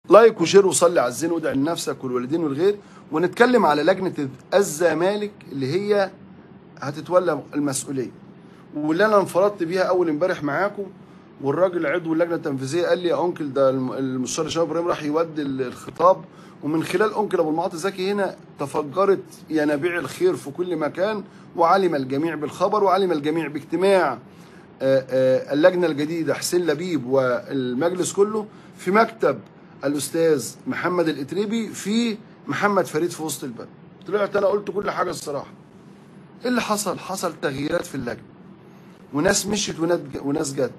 لايك وشير وصلي على الزين وادعي لنفسك والوالدين والغير ونتكلم على لجنه الزمالك اللي هي هتتولى المسؤوليه واللي انا انفردت بيها اول امبارح معاكم والراجل عضو اللجنه التنفيذيه قال لي يا انكل ده الم- المستشار هشام ابراهيم راح يودي ال- الخطاب ومن خلال انكل ابو المعاطي زكي هنا تفجرت ينابيع الخير في كل مكان وعلم الجميع بالخبر وعلم الجميع باجتماع آه، آه، اللجنه الجديده حسين لبيب والمجلس كله في مكتب الاستاذ محمد الاتريبي في محمد فريد في وسط البلد طلعت انا قلت كل حاجه الصراحه ايه اللي حصل حصل تغييرات في اللجنه وناس مشيت وناس وناس جت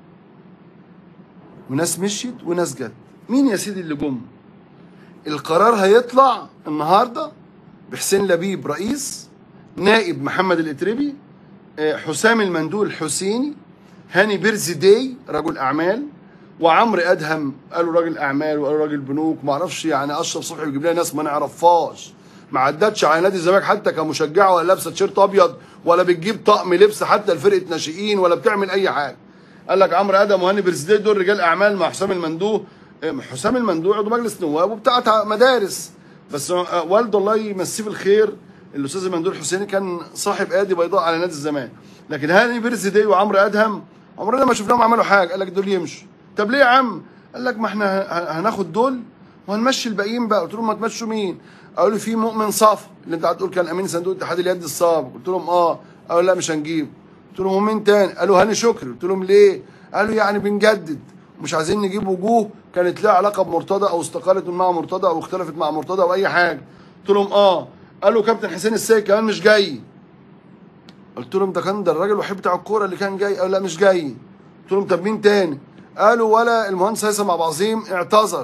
وناس مشيت وناس جت مين يا سيدي اللي جم القرار هيطلع النهارده بحسين لبيب رئيس نائب محمد الاتربي آه، حسام المندول الحسيني هاني بيرزي داي رجل اعمال وعمرو ادهم قالوا راجل اعمال وقالوا راجل بنوك ما اعرفش يعني اشرف صبحي بيجيب لنا ناس ما نعرفهاش ما عدتش على نادي الزمالك حتى كمشجعه ولا لابسه تيشيرت ابيض ولا بتجيب طقم لبس حتى لفرقه ناشئين ولا بتعمل اي حاجه قال لك عمرو ادم وهاني بيرزي دول رجال اعمال مع حسام المندوه آه، حسام المندوه عضو مجلس نواب وبتاع مدارس بس آه، والده الله يمسيه بالخير الاستاذ المندوب الحسيني كان صاحب ادي بيضاء على نادي الزمان لكن هاني بيرزي دي وعمرو ادهم عمرنا ما شفناهم عملوا حاجه قال لك دول يمشوا طب ليه يا عم قال لك ما احنا ه- هناخد دول وهنمشي الباقيين بقى قلت لهم ما تمشوا مين قالوا لي في مؤمن صف اللي انت هتقول كان امين صندوق اتحاد اليد السابق قلت لهم اه قالوا لا مش هنجيب قلت لهم ومين تاني قالوا هاني شكري قلت لهم ليه قالوا يعني بنجدد مش عايزين نجيب وجوه كانت لها علاقه بمرتضى او استقالت مع مرتضى او اختلفت مع مرتضى او اي حاجه قلت لهم اه قالوا كابتن حسين السيد كمان مش جاي قلت لهم ده كان ده الراجل الوحيد بتاع الكوره اللي كان جاي قالوا لا مش جاي قلت لهم طب مين تاني قالوا ولا المهندس هيثم عبد العظيم اعتذر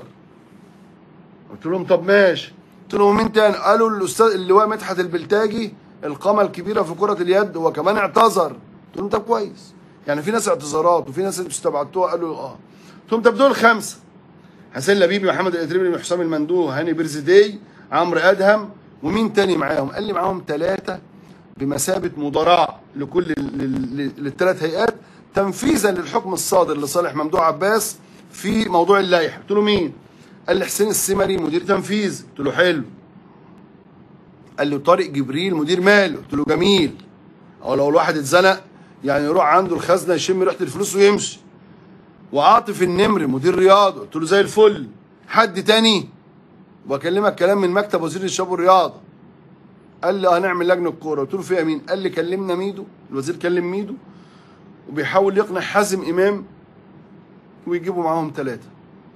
قلت لهم طب ماشي قلت لهم مين تاني قالوا الاستاذ اللواء مدحت البلتاجي القامه الكبيره في كره اليد هو كمان اعتذر قلت لهم طب كويس يعني في ناس اعتذارات وفي ناس استبعدتوها قالوا اه قلت لهم طب دول خمسه حسين لبيبي محمد الاتريبي حسام المندوه هاني بيرزيدي عمرو ادهم ومين تاني معاهم قال لي معاهم ثلاثه بمثابه مدراء لكل للثلاث هيئات تنفيذا للحكم الصادر لصالح ممدوح عباس في موضوع اللائحه قلت له مين قال لي حسين السمري مدير تنفيذي قلت له حلو قال لي طارق جبريل مدير مال قلت له جميل او لو الواحد اتزنق يعني يروح عنده الخزنه يشم ريحه الفلوس ويمشي وعاطف النمر مدير رياضه قلت له زي الفل حد تاني واكلمك كلام من مكتب وزير الشباب والرياضه قال لي هنعمل لجنه كوره قلت له فيها مين قال لي كلمنا ميدو الوزير كلم ميدو وبيحاول يقنع حازم امام ويجيبوا معاهم ثلاثه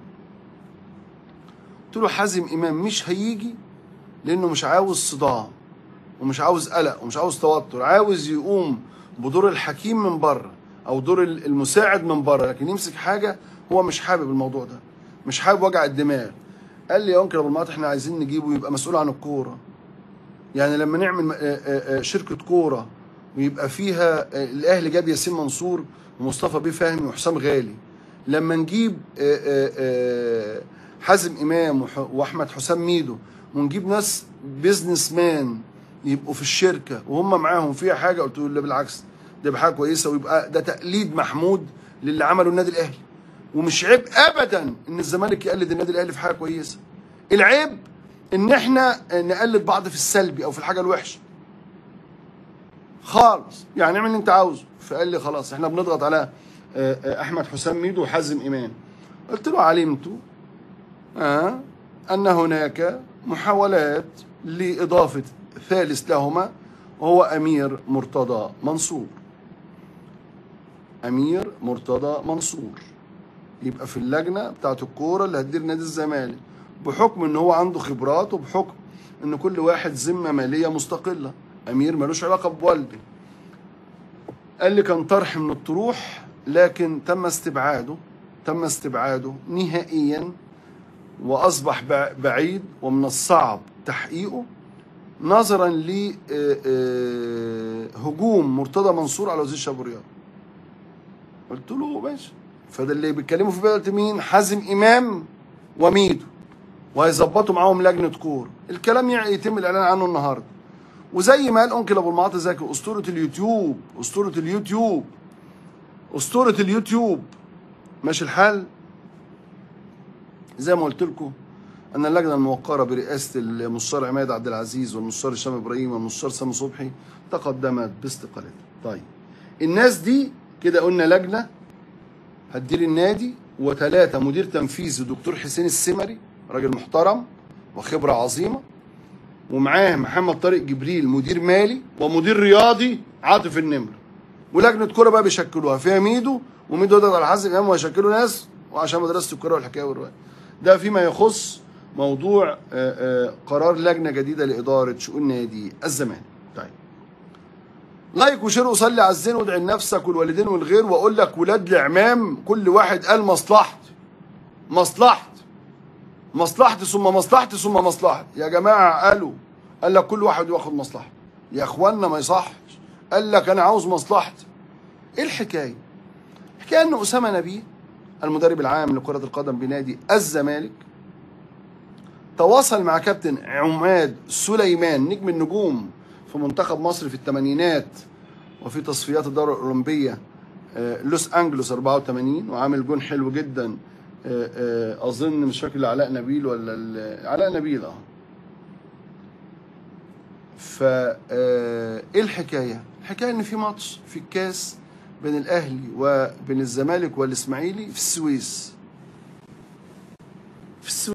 قلت له حازم امام مش هيجي لانه مش عاوز صداع ومش عاوز قلق ومش عاوز توتر عاوز يقوم بدور الحكيم من بره او دور المساعد من بره لكن يمسك حاجه هو مش حابب الموضوع ده مش حابب وجع الدماغ قال لي يا انكل ابو المعاط احنا عايزين نجيبه يبقى مسؤول عن الكوره يعني لما نعمل آه، آه، آه، شركه كوره ويبقى فيها آه، الاهلي جاب ياسين منصور ومصطفى بيه فهمي وحسام غالي لما نجيب آه، آه، آه، حازم امام وح- واحمد حسام ميدو ونجيب ناس بيزنس مان يبقوا في الشركه وهم معاهم فيها حاجه قلت له لا بالعكس ده يبقى حاجه كويسه ويبقى ده تقليد محمود للي عمله النادي الاهلي ومش عيب ابدا ان الزمالك يقلد النادي الاهلي في حاجه كويسه العيب ان احنا نقلد بعض في السلبي او في الحاجه الوحشه خالص يعني اعمل اللي انت عاوزه فقال لي خلاص احنا بنضغط على آه، آه، احمد حسام ميدو وحازم امام قلت له علمت آه ان هناك محاولات لاضافه ثالث لهما وهو امير مرتضى منصور امير مرتضى منصور يبقى في اللجنه بتاعت الكوره اللي هتدير نادي الزمالك بحكم ان هو عنده خبرات وبحكم ان كل واحد ذمه ماليه مستقله امير ملوش علاقه بوالده قال لي كان طرح من الطروح لكن تم استبعاده تم استبعاده نهائيا واصبح بع- بعيد ومن الصعب تحقيقه نظرا لهجوم مرتضى منصور على وزير الشباب والرياضه قلت له ماشي فده اللي بيتكلموا في بلد مين حازم امام وميدو وهيظبطوا معاهم لجنه كوره الكلام يعني يتم الاعلان عنه النهارده وزي ما قال انكل ابو المعاطي زكي اسطوره اليوتيوب اسطوره اليوتيوب اسطوره اليوتيوب ماشي الحال زي ما قلت لكم ان اللجنه الموقره برئاسه المستشار عماد عبد العزيز والمستشار هشام ابراهيم والمستشار سامي صبحي تقدمت باستقالتها. طيب الناس دي كده قلنا لجنه هتدير النادي وثلاثه مدير تنفيذي دكتور حسين السمري راجل محترم وخبره عظيمه ومعاه محمد طارق جبريل مدير مالي ومدير رياضي عاطف النمر ولجنه كوره بقى بيشكلوها فيها ميدو وميدو يقدر على حسب امام وهيشكلوا ناس وعشان مدرسه الكوره والحكايه والروايه ده فيما يخص موضوع آه، آه، قرار لجنه جديده لاداره شؤون نادي الزمالك طيب لايك وشير وصلي على الزين وادعي لنفسك والوالدين والغير واقول لك ولاد العمام كل واحد قال مصلحتي مصلحتي مصلحتي ثم مصلحتي ثم مصلحتي يا جماعه قالوا قال لك كل واحد ياخد مصلحته يا اخوانا ما يصحش قال لك انا عاوز مصلحتي ايه الحكايه الحكايه ان اسامه نبيه المدرب العام لكره القدم بنادي الزمالك تواصل مع كابتن عماد سليمان نجم النجوم في منتخب مصر في الثمانينات وفي تصفيات الدورة الأولمبية آه، لوس أنجلوس 84 وعامل جون حلو جدا آه، آه، أظن مش فاكر علاء نبيل ولا ال- علاء نبيل اه فا آه، ايه الحكايه؟ الحكايه ان في ماتش في الكاس بين الاهلي وبين الزمالك والاسماعيلي في السويس